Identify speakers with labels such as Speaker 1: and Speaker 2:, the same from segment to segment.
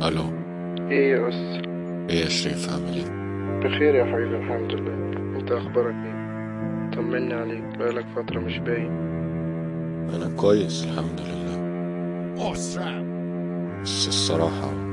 Speaker 1: الو
Speaker 2: ايه يا أس
Speaker 1: ايه يا شريف عامل ايه
Speaker 2: بخير يا حبيبي الحمد لله انت اخبارك ايه طمني عليك بقالك فترة مش باين
Speaker 1: انا كويس الحمد لله بس الصراحة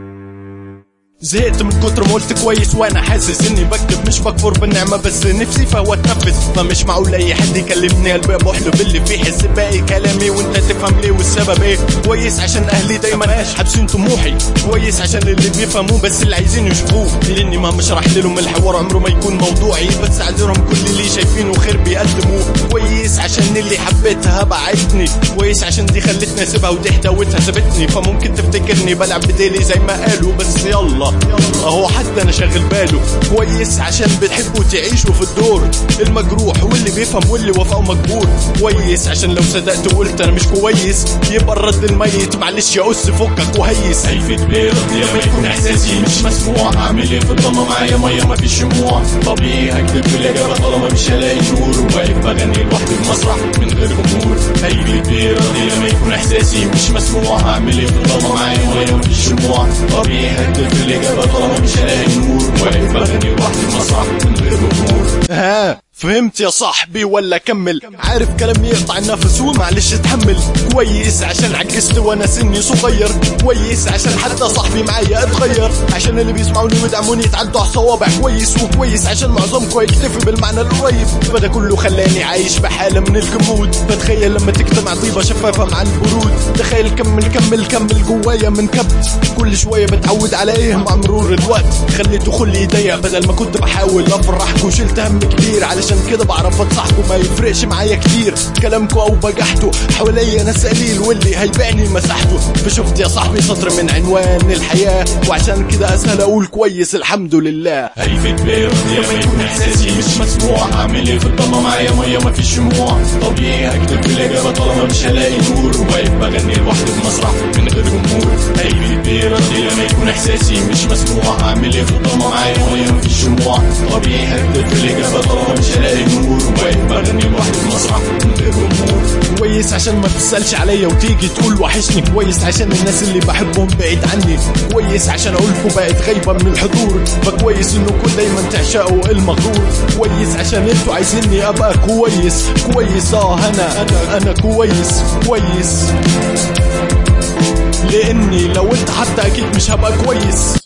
Speaker 3: زهقت من كتر ما قلت كويس وانا حاسس اني بكتب مش بكفر بالنعمه بس نفسي فهو اتنفس فمش معقول اي حد يكلمني قلبي بحلب اللي فيه حس باقي كلامي وانت تفهم ليه والسبب ايه كويس عشان اهلي دايما حابسين طموحي كويس عشان اللي بيفهموه بس اللي عايزين يشوفوه لاني ما مش راح لهم الحوار عمره ما يكون موضوعي بس اعذرهم كل اللي شايفينه خير بيقدموه كويس عشان اللي حبيتها بعدتني كويس عشان دي خلتني اسيبها ودي حدوتها سابتني فممكن تفتكرني بلعب بديلي زي ما قالوا بس يلا اهو حتى انا شاغل باله كويس عشان بتحبوا تعيشوا في الدور المجروح واللي بيفهم واللي وفاه مجبور كويس عشان لو صدقت وقلت انا مش كويس يبقى الرد الميت معلش يا اس فكك وهيس
Speaker 4: هيفت بيرضي لما يكون احساسي مش مسموع اعمل ايه في الضلمه معايا ميه مفيش شموع طبيعي هكتب في الاجابه طالما مش هلاقي نور واقف بغني لوحدي في مسرح من غير جمهور هيفت بيرضي لما يكون احساسي مش مسموع اعمل ايه في الضلمه معايا ميه مفيش شموع طبيعي هكتب في الاجابه طالما مش هلاقي نور واقف بغني لوحدي في مسرح من غير جمهور
Speaker 3: ها فهمت يا صاحبي ولا كمل عارف كلامي يقطع النفس ومعلش اتحمل كويس عشان عجزت وانا سني صغير كويس عشان حتى صاحبي معايا اتغير عشان اللي بيسمعوني ويدعموني يتعدوا على الصوابع كويس وكويس عشان معظمكم يكتفي بالمعنى القريب فده كله خلاني عايش بحالة من الجمود فتخيل لما تجتمع طيبة شفافة مع البرود تخيل كمل كمل كمل جوايا من كبت كل شوية بتعود على ايه مع مرور الوقت خليته خلي يضيق بدل ما كنت بحاول افرحكم وشلت هم كتير علشان كده بعرف انصحكم ما يفرقش معايا كتير كلامكم او بجحته حواليا ناس قليل واللي هيبيعني مساحته فشفت يا صاحبي سطر من عنوان الحياة وعشان كده اسهل اقول كويس الحمد لله
Speaker 4: هيفت بيرضي لما يكون احساسي مش مسموع اعمل ايه في الضلمه معايا ميه مفيش شموع طبيعي هكتب في الاجابه طالما مش هلاقي نور واقف بغني لوحدي في مسرح من غير جمهور هيفت بيرضي لما يكون احساسي مش مسموع اعمل ايه في الضلمه معايا ميه مفيش شموع طبيعي هكتب في الاجابه طالما مش هلاقي نور واقف بغني لوحدي في مسرح من غير جمهور
Speaker 3: كويس عشان ما تسألش عليا وتيجي تقول وحشني كويس عشان الناس اللي بحبهم بعيد عني كويس عشان اقولكم بقت غايبة من الحضور فكويس انكم دايما تعشقوا المغرور كويس عشان انتوا عايزيني ابقى كويس كويس اه انا انا انا كويس كويس لاني لو انت حتى اكيد مش هبقى كويس